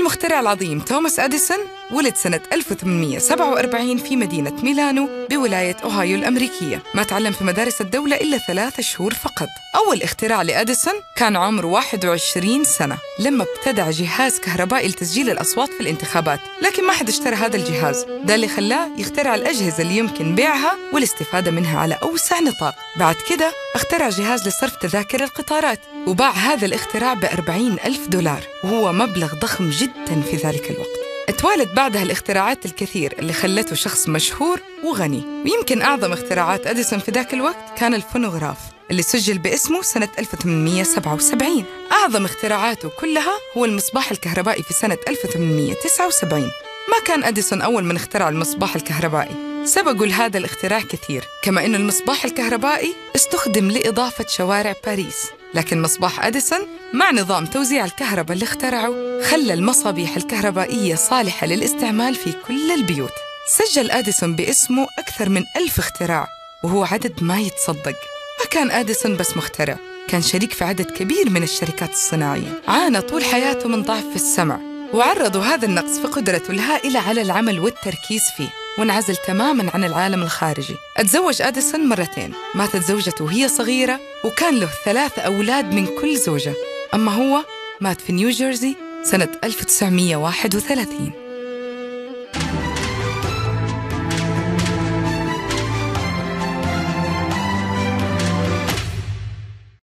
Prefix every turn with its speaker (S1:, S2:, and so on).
S1: المخترع العظيم توماس أديسون ولد سنة 1847 في مدينة ميلانو بولاية أوهايو الأمريكية ما تعلم في مدارس الدولة إلا ثلاثة شهور فقط أول اختراع لأديسون كان عمره 21 سنة لما ابتدع جهاز كهربائي لتسجيل الأصوات في الانتخابات لكن ما حد اشترى هذا الجهاز ده اللي خلاه يخترع الأجهزة اللي يمكن بيعها والاستفادة منها على أوسع نطاق بعد كده اخترع جهاز لصرف تذاكر القطارات وباع هذا الاختراع ب ألف دولار وهو مبلغ ضخم جدا في ذلك الوقت اتوالد بعدها الاختراعات الكثير اللي خلته شخص مشهور وغني ويمكن أعظم اختراعات أديسون في ذاك الوقت كان الفونوغراف اللي سجل باسمه سنة 1877 أعظم اختراعاته كلها هو المصباح الكهربائي في سنة 1879 ما كان أديسون أول من اخترع المصباح الكهربائي سبقوا لهذا الاختراع كثير كما أن المصباح الكهربائي استخدم لإضافة شوارع باريس لكن مصباح أديسون مع نظام توزيع الكهرباء اللي اخترعه خلى المصابيح الكهربائية صالحة للاستعمال في كل البيوت سجل أديسون باسمه أكثر من ألف اختراع وهو عدد ما يتصدق ما كان أديسون بس مخترع كان شريك في عدد كبير من الشركات الصناعية عانى طول حياته من ضعف في السمع وعرضوا هذا النقص في قدرته الهائلة على العمل والتركيز فيه وانعزل تماما عن العالم الخارجي أتزوج أديسون مرتين ماتت زوجته وهي صغيرة وكان له ثلاث أولاد من كل زوجة أما هو مات في نيوجيرسي سنة 1931